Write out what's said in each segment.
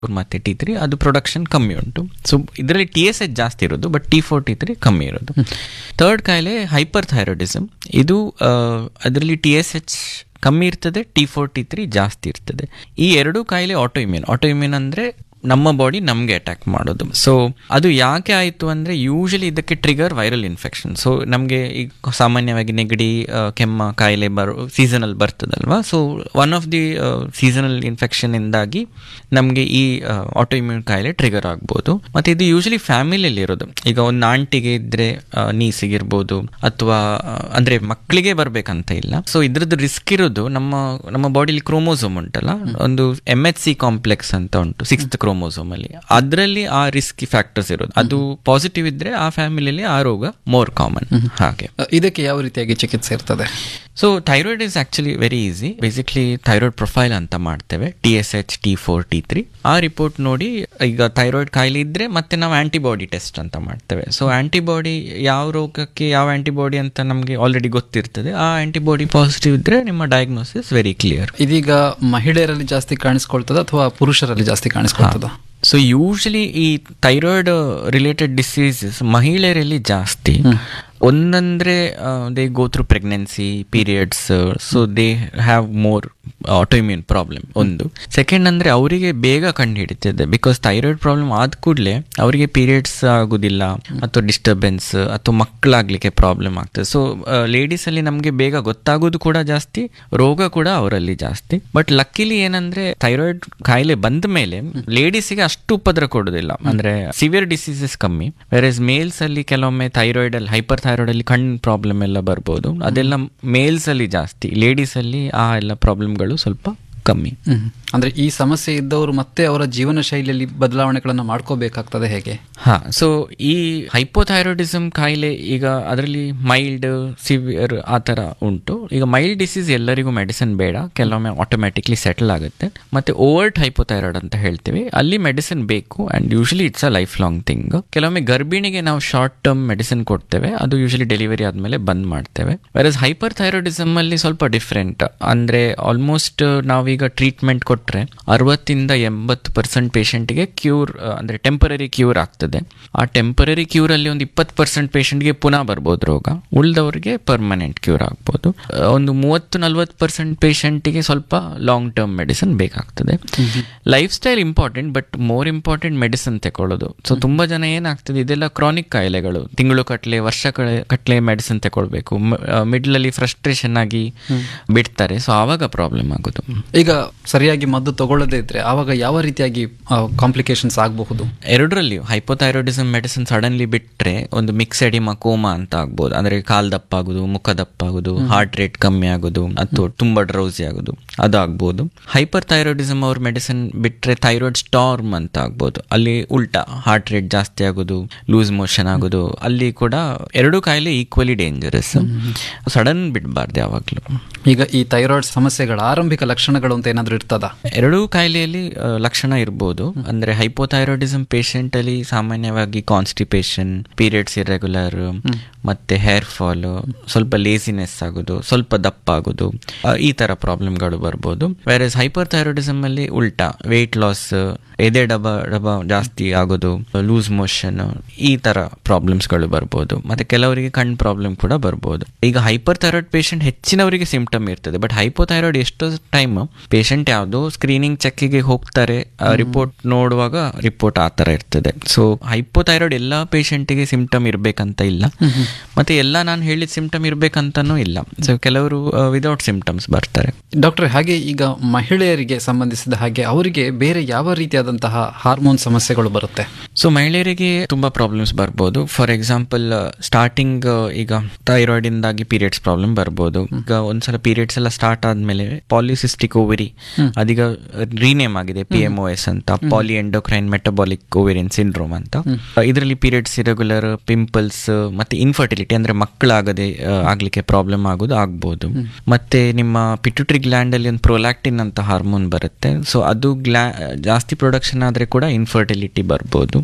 ಮತ್ತೆ T three ಅದು production ಕಮ್ಮಿ ಉಂಟು ಸೊ ಇದರಲ್ಲಿ ಟಿ ಎಸ್ ಎಚ್ ಜಾಸ್ತಿ ಇರೋದು but T four T three ಕಮ್ಮಿ ಇರೋದು ಥರ್ಡ್ ಕಾಯಿಲೆ ಹೈಪರ್ ಥೈರಾಯ್ಡಿಸಮ್ ಇದು ಅದರಲ್ಲಿ ಟಿ ಎಸ್ ಎಚ್ ಕಮ್ಮಿ ಇರ್ತದೆ ಟಿ ಫೋರ್ ಟಿ ತ್ರೀ ಜಾಸ್ತಿ ಇರ್ತದೆ ಈ ಎರಡು ಕಾಯಿಲೆ ಆಟೋ ಇಮ್ಯೂನ್ ಆಟೋ ಇಮ್ಯೂನ್ ಅಂದರೆ ನಮ್ಮ ಬಾಡಿ ನಮಗೆ ಅಟ್ಯಾಕ್ ಮಾಡೋದು ಸೊ ಅದು ಯಾಕೆ ಆಯಿತು ಅಂದರೆ ಯೂಶಲಿ ಇದಕ್ಕೆ ಟ್ರಿಗರ್ ವೈರಲ್ ಇನ್ಫೆಕ್ಷನ್ ಸೊ ನಮಗೆ ಈಗ ಸಾಮಾನ್ಯವಾಗಿ ನೆಗಡಿ ಆ, ಕೆಮ್ಮ ಕಾಯಿಲೆ ಬರೋ ಸೀಸನಲ್ ಬರ್ತದಲ್ವಾ so one of the seasonal ಇನ್ಫೆಕ್ಷನಿಂದಾಗಿ ನಮಗೆ ಈ ಆಟೋ ಇಮ್ಯೂನ್ ಕಾಯಿಲೆ ಟ್ರಿಗರ್ ಆಗ್ಬೋದು ಮತ್ತು ಇದು ಯೂಶಲಿ ಫ್ಯಾಮಿಲಿಯಲ್ಲಿ ಇರೋದು ಈಗ ಒಂದು ಆಂಟಿಗೆ ಇದ್ದರೆ ನೀಸಿಗಿರ್ಬೋದು ಅಥವಾ ಅಂದರೆ ಮಕ್ಕಳಿಗೆ ಬರಬೇಕಂತ ಇಲ್ಲ ಸೊ ಇದ್ರದ್ದು ರಿಸ್ಕ್ ಇರೋದು ನಮ್ಮ ನಮ್ಮ ಬಾಡಿಲಿ ಕ್ರೋಮೋಸೋಮ್ ಉಂಟಲ್ಲ ಒಂದು ಎಮ್ ಎಚ್ ಸಿ ಕಾಂಪ್ಲೆಕ್ಸ್ ಅಂತ ಉಂಟು ಸಿಕ್ಸ್ತ್ ಕ್ರೋಮೋಸೋಮ್ ಅಲ್ಲಿ ಅದರಲ್ಲಿ ಆ ರಿಸ್ಕ್ ಫ್ಯಾಕ್ಟರ್ಸ್ ಇರೋದು ಅದು ಪಾಸಿಟಿವ್ ಇದ್ರೆ ಆ ಫ್ಯಾಮಿಲಿಯಲ್ಲಿ ಆ ರೋಗ ಮೋರ್ ಕಾಮನ್ ಹಾಗೆ ಅ, ಇದಕ್ಕೆ ಯಾವ ರೀತಿಯಾಗಿ ಚಿಕಿತ್ಸೆ ಇರ್ತದೆ so thyroid is actually very easy basically thyroid profile ಅಂತ ಮಾಡ್ತೇವೆ T S H T four T three ಆ ರಿಪೋರ್ಟ್ ನೋಡಿ ಈಗ ಥೈರಾಯ್ಡ್ ಕಾಯಿಲೆ ಇದ್ರೆ ಮತ್ತೆ ನಾವು ಆಂಟಿಬಾಡಿ ಟೆಸ್ಟ್ ಅಂತ ಮಾಡ್ತೇವೆ ಸೊ ಆಂಟಿಬಾಡಿ ಯಾವ ರೋಗಕ್ಕೆ ಯಾವ ಆಂಟಿಬಾಡಿ ಅಂತ ನಮಗೆ ಆಲ್ರೆಡಿ ಗೊತ್ತಿರ್ತದೆ ಆ ಆಂಟಿಬಾಡಿ ಪಾಸಿಟಿವ್ ಇದ್ರೆ ನಿಮ್ಮ ಡಯಾಗ್ನೋಸಿಸ್ ವೆರಿ ಕ್ಲಿಯರ್ ಇದೀಗ ಮಹಿಳೆಯರಲ್ಲಿ ಜಾಸ್ತಿ ಕಾಣಿಸ್ಕೊಳ್ತದ ಅಥವಾ ಪುರುಷರಲ್ಲಿ ಜಾಸ್ತಿ ಕಾಣಿಸ್ಕೊಳ್ತದ ಸೊ ಯೂಶಲಿ ಈ ಥೈರಾಯ್ಡ್ ರಿಲೇಟೆಡ್ ಡಿಸೀಸಸ್ ಮಹಿಳೆಯರಲ್ಲಿ ಜಾಸ್ತಿ ಒಂದಂದ್ರೆ they go through pregnancy periods so they have more autoimmune problem ಒಂದು ಸೆಕೆಂಡ್ ಅಂದ್ರೆ ಅವರಿಗೆ ಬೇಗ ಕಂಡು ಹಿಡಿತದೆ ಬಿಕಾಸ್ ಥೈರಾಯ್ಡ್ ಪ್ರಾಬ್ಲಮ್ ಆದ ಕೂಡಲೇ ಅವರಿಗೆ ಪೀರಿಯಡ್ಸ್ ಆಗೋದಿಲ್ಲ ಅಥವಾ ಡಿಸ್ಟರ್ಬೆನ್ಸ್ ಅಥವಾ ಮಕ್ಕಳಾಗ್ಲಿಕ್ಕೆ ಪ್ರಾಬ್ಲಮ್ ಆಗ್ತದೆ ಸೊ ಲೇಡೀಸ್ ಅಲ್ಲಿ ನಮಗೆ ಬೇಗ ಗೊತ್ತಾಗೋದು ಕೂಡ ಜಾಸ್ತಿ ರೋಗ ಕೂಡ ಅವರಲ್ಲಿ ಜಾಸ್ತಿ ಬಟ್ ಲಕ್ಕಿಲಿ ಏನಂದ್ರೆ ಥೈರಾಯ್ಡ್ ಕಾಯಿಲೆ ಬಂದ ಮೇಲೆ ಲೇಡೀಸಿಗೆ ಅಷ್ಟು ಉಪದ್ರ ಕೊಡೋದಿಲ್ಲ ಅಂದ್ರೆ ಸಿವಿಯರ್ ಡಿಸೀಸಸ್ ಕಮ್ಮಿ ವೆರಸ್ ಮೇಲ್ಸ್ ಅಲ್ಲಿ ಕೆಲವೊಮ್ಮೆ ಥೈರಾಯ್ಡ್ ಅಲ್ಲಿ ಹೈಪರ್ ಥೈರಾಯ್ಡ್ ಅಲ್ಲಿ ಕಣ್ಣು ಪ್ರಾಬ್ಲಮ್ ಎಲ್ಲ ಬರ್ಬೋದು ಅದೆಲ್ಲ ಮೇಲ್ಸ್ ಅಲ್ಲಿ ಜಾಸ್ತಿ ಲೇಡೀಸ್ ಅಲ್ಲಿ ಆ ಎಲ್ಲ ಪ್ರಾಬ್ಲಮ್ಗಳು ಸ್ವಲ್ಪ ಕಮ್ಮಿ ಹ್ಮ್. ಅಂದ್ರೆ ಈ ಸಮಸ್ಯೆ ಇದ್ದವರು ಮತ್ತೆ ಅವರ ಜೀವನ ಶೈಲಿಯಲ್ಲಿ ಬದಲಾವಣೆಗಳನ್ನ ಮಾಡ್ಕೋಬೇಕಾಗ್ತದೆ ಹೇಗೆ ಹಾ ಸೊ ಈ ಹೈಪೋಥೈರಾಯ್ಡಿಸಮ್ ಕಾಯಿಲೆ ಈಗ ಅದರಲ್ಲಿ ಮೈಲ್ಡ್ ಸಿವಿಯರ್ ಆ ಥರ ಉಂಟು ಈಗ ಮೈಲ್ಡ್ ಡಿಸೀಸ್ ಎಲ್ಲರಿಗೂ ಮೆಡಿಸಿನ್ ಬೇಡ ಕೆಲವೊಮ್ಮೆ ಆಟೋಮ್ಯಾಟಿಕ್ಲಿ ಸೆಟಲ್ ಆಗುತ್ತೆ ಮತ್ತೆ ಓವರ್ಟ್ ಹೈಪೋಥೈರಾಯ್ಡ್ ಅಂತ ಹೇಳ್ತೀವಿ ಅಲ್ಲಿ ಮೆಡಿಸಿನ್ ಬೇಕು and usually it's a life long thing ಕೆಲವೊಮ್ಮೆ ಗರ್ಭಿಣಿಗೆ ನಾವು ಶಾರ್ಟ್ ಟರ್ಮ್ ಮೆಡಿಸಿನ್ ಕೊಡ್ತೇವೆ ಅದು ಯೂಶಲಿ ಡೆಲಿವರಿ ಆದಮೇಲೆ ಬಂದ್ ಮಾಡ್ತೇವೆ ವೆರಸ್ ಹೈಪರ್ ಥೈರಾಯ್ಡಿಸಮ್ ಅಲ್ಲಿ ಸ್ವಲ್ಪ ಡಿಫ್ರೆಂಟ್ ಅಂದ್ರೆ ಆಲ್ಮೋಸ್ಟ್ ನಾವೀಗ ಟ್ರೀಟ್ಮೆಂಟ್ ಕೊಟ್ರೆ ಅರವತ್ತಿಂದ ಎಂಬತ್ತು ಪರ್ಸೆಂಟ್ ಪೇಷಂಟ್ಗೆ ಕ್ಯೂರ್ ಅಂದ್ರೆ ಟೆಂಪರರಿ ಕ್ಯೂರ್ ಆಗ್ತದೆ ಆ ಟೆಂಪರರಿ ಕ್ಯೂರ್ ಅಲ್ಲಿ ಒಂದು ಇಪ್ಪತ್ತು ಪರ್ಸೆಂಟ್ ಪೇಷಂಟ್ಗೆ ಪುನಃ ಬರ್ಬೋದು ರೋಗ ಉಳಿದವರಿಗೆ ಪರ್ಮನೆಂಟ್ ಕ್ಯೂರ್ ಆಗ್ಬೋದು ಆ, ಒಂದು ಮೂವತ್ತು ನಲ್ವತ್ತು ಪರ್ಸೆಂಟ್ ಪೇಷಂಟಿಗೆ ಸ್ವಲ್ಪ ಲಾಂಗ್ ಟರ್ಮ್ ಮೆಡಿಸಿನ್ ಬೇಕಾಗ್ತದೆ life style important but more important medicine ತಗೊಳ್ಳೋದು ಸೊ ತುಂಬಾ ಜನ ಏನಾಗ್ತದೆ ಇದೆಲ್ಲ ಕ್ರಾನಿಕ್ ಕಾಯಿಲೆಗಳು ತಿಂಗಳು ಕಟ್ಲೆ ವರ್ಷ ಕಳೆ- ಕಟ್ಲೆ ಮೆಡಿಸಿನ್ ತಗೊಳ್ಬೇಕು ಮಿಡ್ಲ್ ಅಲ್ಲಿ ಫ್ರಸ್ಟ್ರೇಷನ್ ಆಗಿ ಬಿಡ್ತಾರೆ ಸೊ ಆವಾಗ ಪ್ರಾಬ್ಲಮ್ ಆಗೋದು ಈಗ ಸರಿಯಾಗಿ ಮದ್ದು ತಗೊಳ್ಳದೇ ಇದ್ರೆ ಆವಾಗ ಯಾವ ರೀತಿಯಾಗಿ ಕಾಂಪ್ಲಿಕೇಶನ್ಸ್ ಆಗಬಹುದು ಎರಡರಲ್ಲಿಯೂ ಹೈಪೋಥೈರಾಯ್ಡಿಸಮ್ ಮೆಡಿಸಿನ್ ಸಡನ್ಲಿ ಬಿಟ್ರೆ ಒಂದು ಮಿಕ್ಸ್ ಎಡಿಮಾ ಕೋಮಾ ಅಂತ ಆಗ್ಬೋದು ಅಂದ್ರೆ ಕಾಲ್ ದಪ್ಪ ಆಗೋದು ಮುಖ ದಪ್ಪ ಆಗೋದು ಹಾರ್ಟ್ ರೇಟ್ ಕಮ್ಮಿ ಆಗೋದು ಅಥವಾ ತುಂಬಾ ಡ್ರೌಸಿ ಆಗೋದು ಅದು ಆಗ್ಬೋದು ಹೈಪರ್ ಥೈರಾಯ್ಡಿಸಮ್ ಅವ್ರ ಮೆಡಿಸಿನ್ ಬಿಟ್ರೆ ಥೈರಾಯ್ಡ್ ಸ್ಟಾರ್ಮ್ ಅಂತ ಆಗ್ಬೋದು ಅಲ್ಲಿ ಉಲ್ಟಾ ಹಾರ್ಟ್ ರೇಟ್ ಜಾಸ್ತಿ ಆಗೋದು ಲೂಸ್ ಮೋಷನ್ ಆಗೋದು ಅಲ್ಲಿ ಕೂಡ ಎರಡು ಕಾಯಿಲೆ ಈಕ್ವಲಿ ಡೇಂಜರಸ್ ಸಡನ್ ಬಿಡಬಾರ್ದು ಯಾವಾಗಲೂ ಈಗ ಈ ಥೈರಾಯ್ಡ್ ಸಮಸ್ಯೆಗಳ ಆರಂಭಿಕ ಲಕ್ಷಣಗಳು ಅಂತ ಏನಾದ್ರೂ ಇರ್ತದ ಎರಡೂ ಕಾಯಿಲೆಯಲ್ಲಿ ಆ, ಲಕ್ಷಣ ಇರ್ಬೋದು ಅಂದ್ರೆ ಹೈಪೋಥೈರಾಯ್ಡಿಸಮ್ ಪೇಷಂಟ್ ಅಲ್ಲಿ ಸಾಮಾನ್ಯವಾಗಿ ಕಾನ್ಸ್ಟಿಪೇಷನ್ ಪೀರಿಯಡ್ಸ್ ಇರೆಗ್ಯುಲರ್ ಮತ್ತೆ ಹೇರ್ ಫಾಲ್ ಸ್ವಲ್ಪ ಲೇಸಿನೆಸ್ ಆಗೋದು ಸ್ವಲ್ಪ ದಪ್ಪ ಆಗೋದು ಆ, ಈ ತರ ಪ್ರಾಬ್ಲಮ್ಗಳು ಬರ್ಬೋದು ವೆರಸ್ ಹೈಪರ್ ಥೈರಾಯ್ಡಿಸಮ್ ಅಲ್ಲಿ ಉಲ್ಟಾ ವೆಯ್ಟ್ ಲಾಸ್ ಎದೆ ಡಬ ಡಬ ಜಾಸ್ತಿ ಆಗೋದು ಲೂಸ್ ಮೋಷನ್ ಈ ತರ ಪ್ರಾಬ್ಲಮ್ಸ್ಗಳು ಬರ್ಬೋದು ಮತ್ತೆ ಕೆಲವರಿಗೆ ಕಣ್ ಪ್ರಾಬ್ಲಮ್ ಕೂಡ ಬರ್ಬೋದು ಈಗ ಹೈಪರ್ ಥೈರಾಯ್ಡ್ ಪೇಷಂಟ್ ಹೆಚ್ಚಿನವರಿಗೆ ಸಿಂಪ್ಟಮ್ ಇರ್ತದೆ ಬಟ್ ಹೈಪೋಥೈರಾಯ್ಡ್ ಎಷ್ಟೋ ಟೈಮ್ ಪೇಷಂಟ್ ಯಾವುದೋ ಸ್ಕ್ರೀನಿಂಗ್ ಚೆಕ್ಕಿಗೆ ಹೋಗ್ತಾರೆ ರಿಪೋರ್ಟ್ ನೋಡುವಾಗ ರಿಪೋರ್ಟ್ ಆ ಥರ ಇರ್ತದೆ ಸೊ ಹೈಪೋಥೈರಾಯ್ಡ್ ಎಲ್ಲ ಪೇಷಂಟಿಗೆ ಸಿಂಪ್ಟಮ್ ಇರಬೇಕಂತ ಇಲ್ಲ ಮತ್ತೆ ಎಲ್ಲ ನಾನು ಹೇಳಿದ ಸಿಂಪ್ಟಮ್ ಇರಬೇಕಂತನೂ ಇಲ್ಲ ಸೊ ಕೆಲವರು ವಿದೌಟ್ ಸಿಂಪ್ಟಮ್ಸ್ ಬರ್ತಾರೆ ಡಾಕ್ಟರ್ ಹಾಗೆ ಈಗ ಮಹಿಳೆಯರಿಗೆ ಸಂಬಂಧಿಸಿದ ಹಾಗೆ ಅವರಿಗೆ ಬೇರೆ ಯಾವ ರೀತಿಯಾದಂತಹ ಹಾರ್ಮೋನ್ ಸಮಸ್ಯೆಗಳು ಬರುತ್ತೆ ಸೊ ಮಹಿಳೆಯರಿಗೆ ತುಂಬಾ ಪ್ರಾಬ್ಲಮ್ಸ್ ಬರ್ಬೋದು ಫಾರ್ ಎಕ್ಸಾಂಪಲ್ ಸ್ಟಾರ್ಟಿಂಗ್ ಈಗ ಥೈರಾಯ್ಡ್ ಇಂದಾಗಿ ಪೀರಿಯಡ್ಸ್ ಪ್ರಾಬ್ಲಮ್ ಬರ್ಬೋದು ಈಗ ಒಂದ್ಸಲ ಪೀರಿಯಡ್ಸ್ ಎಲ್ಲ ಸ್ಟಾರ್ಟ್ ಆದ್ಮೇಲೆ ಪಾಲಿಸಿಸ್ಟಿಕ್ ಓವರಿ ಅದೀಗ ರೀನೇಮ್ ಆಗಿದೆ ಪಿ ಎಂ ಎಸ್ ಅಂತ poly endocrine metabolic ovarian syndrome ಅಂತ ಇದರಲ್ಲಿ ಪೀರಿಯಡ್ಸ್ ಇರೆಗ್ಯುಲರ್ ಪಿಂಪಲ್ಸ್ ಮತ್ತೆ ಇನ್ಫರ್ಟಿಲಿಟಿ ಅಂದ್ರೆ ಮಕ್ಕಳಾಗದೆ ಆ, ಆಗ್ಲಿಕ್ಕೆ ಪ್ರಾಬ್ಲಮ್ ಆಗೋದು ಆಗ್ಬೋದು ಮತ್ತೆ ನಿಮ್ಮ ಪಿಟ್ಯುಟ್ರಿ ಗ್ಲ್ಯಾಂಡ್ ಅಲ್ಲಿ ಒಂದು ಪ್ರೊಲ್ಯಾಕ್ಟಿನ್ ಅಂತ ಹಾರ್ಮೋನ್ ಬರುತ್ತೆ ಸೊ ಅದು ಗ್ಲಾ ಜಾಸ್ತಿ ಪ್ರೊಡಕ್ಷನ್ ಆದ್ರೆ ಕೂಡ ಇನ್ಫರ್ಟಿಲಿಟಿ ಬರ್ಬೋದು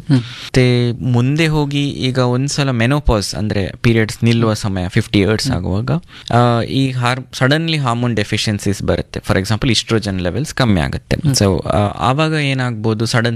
ಮತ್ತೆ ಮುಂದೆ ಹೋಗಿ ಈಗ ಒಂದ್ಸಲ ಮೆನೋಪಾಸ್ ಅಂದ್ರೆ ಪೀರಿಯಡ್ಸ್ ನಿಲ್ಲುವ ಸಮಯ ಫಿಫ್ಟಿ ಇಯರ್ಸ್ ಆಗುವಾಗ ಆ, ಈ ಹಾರ್ ಸಡನ್ಲಿ ಹಾರ್ಮೋನ್ ಡೆಫಿಷಿಯನ್ಸೀಸ್ ಬರುತ್ತೆ ಫಾರ್ ಎಕ್ಸಾಂಪಲ್ ಇಸ್ಟ್ರೋಜನ್ ಲೆವೆಲ್ಸ್ ಕಮ್ಮಿ ಆಗುತ್ತೆ ಸೊ ಆವಾಗ ಏನಾಗ್ಬೋದು ಸಡನ್